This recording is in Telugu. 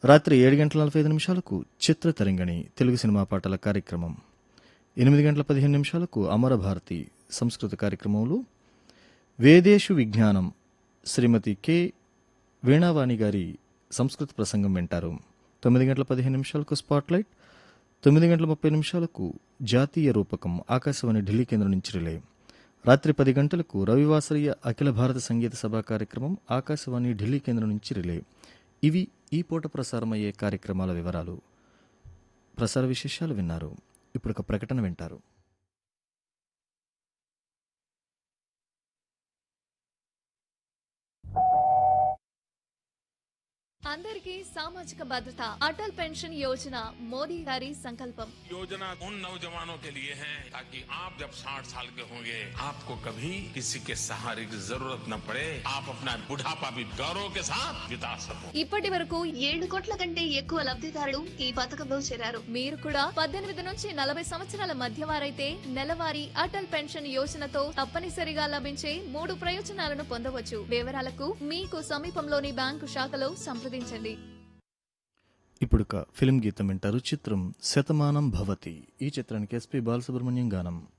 రాత్రి ఏడు గంటల నలభై ఐదు నిమిషాలకు చిత్ర తరంగిణి తెలుగు సినిమా పాటల కార్యక్రమం ఎనిమిది గంటల పదిహేను నిమిషాలకు అమరభారతి సంస్కృత కార్యక్రమంలో వేదేషు విజ్ఞానం శ్రీమతి కె వీణావాణి గారి సంస్కృత ప్రసంగం వింటారు తొమ్మిది గంటల పదిహేను నిమిషాలకు స్పాట్లైట్ తొమ్మిది గంటల ముప్పై నిమిషాలకు జాతీయ రూపకం ఆకాశవాణి ఢిల్లీ కేంద్రం నుంచి రిలే రాత్రి పది గంటలకు రవివాసరీయ అఖిల భారత సంగీత సభా కార్యక్రమం ఆకాశవాణి ఢిల్లీ కేంద్రం నుంచి రిలే ఇవి ఈ పూట ప్రసారమయ్యే కార్యక్రమాల వివరాలు ప్రసార విశేషాలు విన్నారు ఇప్పుడు ఒక ప్రకటన వింటారు అందరికీ సామాజిక భద్రత అటల్ పెన్షన్ యోజన మోదీ గారి సంకల్పం योजना उन नौजवानों के लिए है ताकि आप जब 60 साल के होंगे आपको कभी किसी के सहारे की जरूरत न पड़े आप अपना बुढ़ापा भी गौरव के साथ बिता सको ఇప్పటి వరకు ఏడు కోట్ల కంటే ఎక్కువ లబ్ధిదారులు ఈ పథకంలో చేరారు మీరు కూడా పద్దెనిమిది నుంచి నలభై సంవత్సరాల మధ్య వారైతే నెలవారీ అటల్ పెన్షన్ యోజనతో తప్పనిసరిగా లభించే మూడు ప్రయోజనాలను పొందవచ్చు వివరాలకు మీకు సమీపంలోని బ్యాంకు శాఖలో సంప్రదించండి ఇప్పుడు ఒక ఫిలిం గీతం వింటారు చిత్రం శతమానం భవతి ఈ చిత్రానికి ఎస్పి బాలసుబ్రహ్మణ్యం గానం